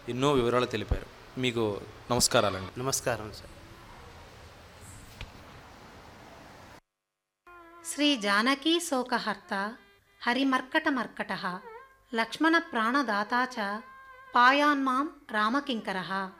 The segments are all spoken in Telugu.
ఎన్నో వివరాలు తెలిపారు మీకు నమస్కారాలండి నమస్కారం సార్ శ్రీ జానకీ శోకహర్త హరిమర్కటమర్కట లక్ష్మణ ప్రాణదాతా చ పాయాన్మాం రామకింకర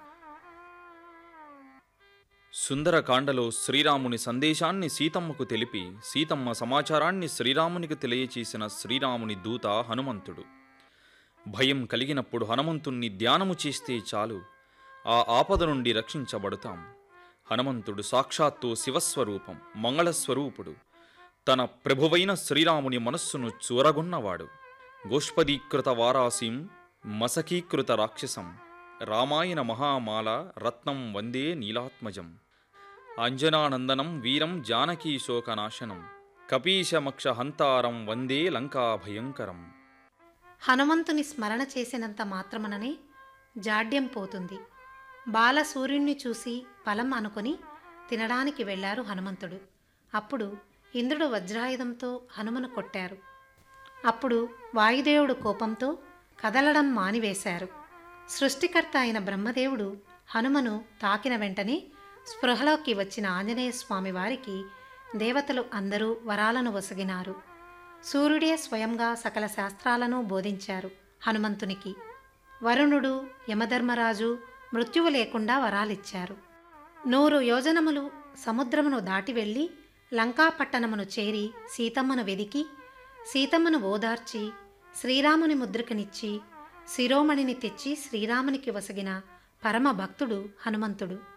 సుందరకాండలో శ్రీరాముని సందేశాన్ని సీతమ్మకు తెలిపి సీతమ్మ సమాచారాన్ని శ్రీరామునికి తెలియచేసిన శ్రీరాముని దూత హనుమంతుడు భయం కలిగినప్పుడు హనుమంతుణ్ణి ధ్యానము చేస్తే చాలు ఆ ఆపద నుండి రక్షించబడతాం హనుమంతుడు సాక్షాత్తు శివస్వరూపం మంగళస్వరూపుడు తన ప్రభువైన శ్రీరాముని మనస్సును చూరగొన్నవాడు గోష్పదీకృత వారాసిం మసకీకృత రాక్షసం రామాయణ మహామాల రత్నం వందే నీలాత్మజం అంజనానందనం వీరం జానకీ శోకనాశనం కపీశమక్ష హంతారం వందే లంకా భయంకరం హనుమంతుని స్మరణ చేసినంత మాత్రముననే జాడ్యం పోతుంది బాల సూర్యుణ్ణి చూసి ఫలం అనుకుని తినడానికి వెళ్ళారు హనుమంతుడు అప్పుడు ఇంద్రుడు వజ్రాయుధంతో హనుమను కొట్టారు అప్పుడు వాయుదేవుడు కోపంతో కదలడం మానివేశారు సృష్టికర్త అయిన బ్రహ్మదేవుడు హనుమను తాకిన వెంటనే స్పృహలోకి వచ్చిన ఆంజనేయ స్వామి వారికి దేవతలు అందరూ వరాలను వసగినారు సూర్యుడే స్వయంగా సకల శాస్త్రాలను బోధించారు హనుమంతునికి వరుణుడు యమధర్మరాజు మృత్యువు లేకుండా వరాలిచ్చారు నూరు యోజనములు సముద్రమును దాటి వెళ్ళి లంకాపట్టణమును చేరి సీతమ్మను వెదికి సీతమ్మను ఓదార్చి శ్రీరాముని ముద్రికనిచ్చి శిరోమణిని తెచ్చి శ్రీరామునికి వసగిన పరమ భక్తుడు హనుమంతుడు